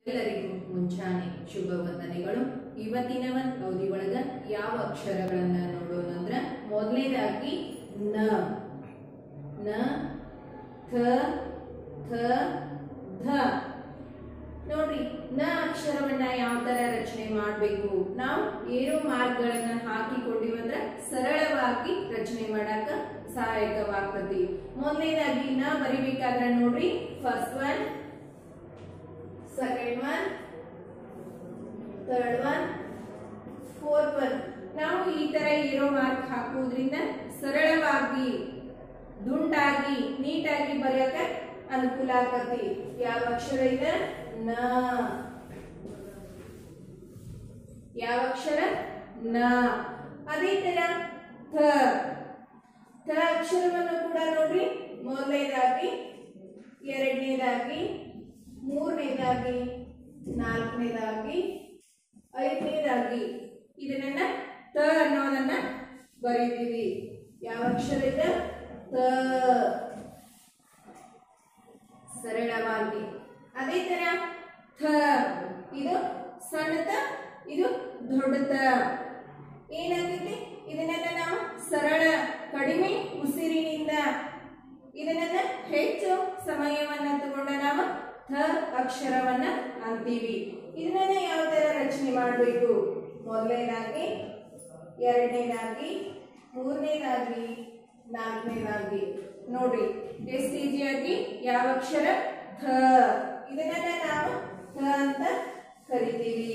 ಎಲ್ಲರಿಗೂ ಮುಂಚಾನೆ ಶುಭ ವಂದನೆಗಳು ಇವತ್ತಿನ ಒಂದ್ ಅವಧಿ ಒಳಗ ಯಾವ ಅಕ್ಷರಗಳನ್ನ ನೋಡೋಣ ಅಂದ್ರ ಮೊದಲನೇದಾಗಿ ನ ನ ಥ ಥ ಧ ನೋಡ್ರಿ ನ ಅಕ್ಷರವನ್ನ ಯಾವ ತರ ರಚನೆ ಮಾಡಬೇಕು ನಾವು ಏರೋ ಮಾರ್ಗಗಳನ್ನ ಹಾಕಿಕೊಂಡಿವಂದ್ರ ಸರಳವಾಗಿ ರಚನೆ ಮಾಡಾಕ ಸಹಾಯಕವಾಗ್ತತಿ ಮೊದಲನೇದಾಗಿ ನ ಬರಿಬೇಕಾದ್ರೆ ನೋಡ್ರಿ first one second one third one fourth one ನಾವು ಈ ತರ ಇರೋ ಮಾರ್ಕ್ ಹಾಕುವುದ್ರಿಂದ ಸರಳವಾಗಿ ದುಂಡಾಗಿ ನೀಟಾಗಿ ಬರೆಯಕ್ಕೆ ಅನುಕೂಲ ಆಗತಿ ಯಾವ ಅಕ್ಷರ ಇದೆ ನ ಯಾವ ಅಕ್ಷರ ನ ಅದೇ ತರ ಥ ಥ ಅಕ್ಷರವನ್ನು ಕೂಡ ನೋಡ್ರಿ ಮೊದಲನೇದಾಗಿ ಎರಡನೇದಾಗಿ ಮೂರನೇದಾಗಿ ನಾಲ್ಕನೇದಾಗಿ ಐದನೇದಾಗಿ ಇದನ್ನ ತ ಅನ್ನೋದನ್ನ ಬರೀತೀವಿ ಯಾವ ಅಕ್ಷರ ಇದೆ ತ ಸರಳವಾಗಿ ಅದೇ ತರ ಥ ಇದು ಸಣ್ಣತ ಇದು ದೊಡ್ಡತ ಏನಾಗೈತಿ ಇದನ್ನೆಲ್ಲ ನಾವು ಸರಳ ಕಡಿಮೆ ಉಸಿರಿನಿಂದ ಇದನ್ನ ಹೆಚ್ಚು ಸಮಯವನ್ನ ತಗೊಂಡ ನಾವು ಥ ಅಕ್ಷರವನ್ನ ಅಂತೀವಿ ಇದನ್ನ ಯಾವ ತರ ರಚನೆ ಮಾಡಬೇಕು ಮೊದಲನೇದಾಗಿ ಎರಡನೇದಾಗಿ ಮೂರನೇದಾಗಿ ನಾಲ್ಕನೇದಾಗಿ ನೋಡ್ರಿ ಎಷ್ಟು ಈಸಿಯಾಗಿ ಯಾವ ಅಕ್ಷರ ಥ ಇದನ್ನ ನಾವು ಥ ಅಂತ ಕರಿತೀವಿ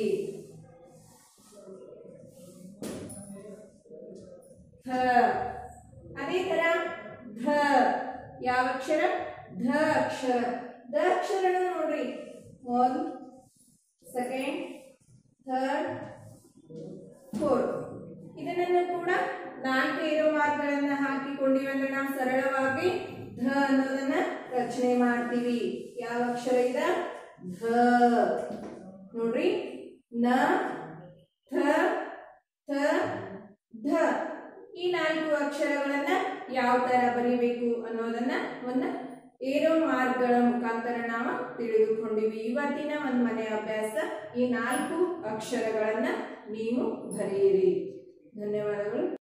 ಥ ಅದೇ ತರ ಧ ಯಾವ ಅಕ್ಷರ ಧ ಅಕ್ಷರ ದ ಅಕ್ಷರ ನೋಡ್ರಿ ಒನ್ ಸೆಕೆಂಡ್ ಥರ್ಡ್ ಫೋರ್ತ್ ಇದನ್ನ ಕೂಡ ನಾಲ್ಕು ಏರೋ ಮಾರ್ಕ್ಗಳನ್ನ ಹಾಕಿಕೊಂಡಿವಿ ಅಂದ್ರೆ ನಾವು ಸರಳವಾಗಿ ಧ ಅನ್ನೋದನ್ನ ರಚನೆ ಮಾಡ್ತೀವಿ ಯಾವ ಅಕ್ಷರ ಇದೆ ಧ ನೋಡ್ರಿ ನ ಥ ಥ ಧ ಈ ನಾಲ್ಕು ಅಕ್ಷರಗಳನ್ನ ಯಾವ ತರ ಬರೀಬೇಕು ಅನ್ನೋದನ್ನ ಒಂದು ಏರೋ ಮಾರ್ಕ್ಗಳ ಮುಖಾಂತರ ನಾವು ತಿಳಿದುಕೊಂಡಿವಿ ಇವತ್ತಿನ ಒಂದು ಮನೆ ಅಭ್ಯಾಸ ಈ ನಾಲ್ಕು ಅಕ್ಷರಗಳನ್ನ ನೀವು ಬರೆಯಿರಿ ಧನ್ಯವಾದಗಳು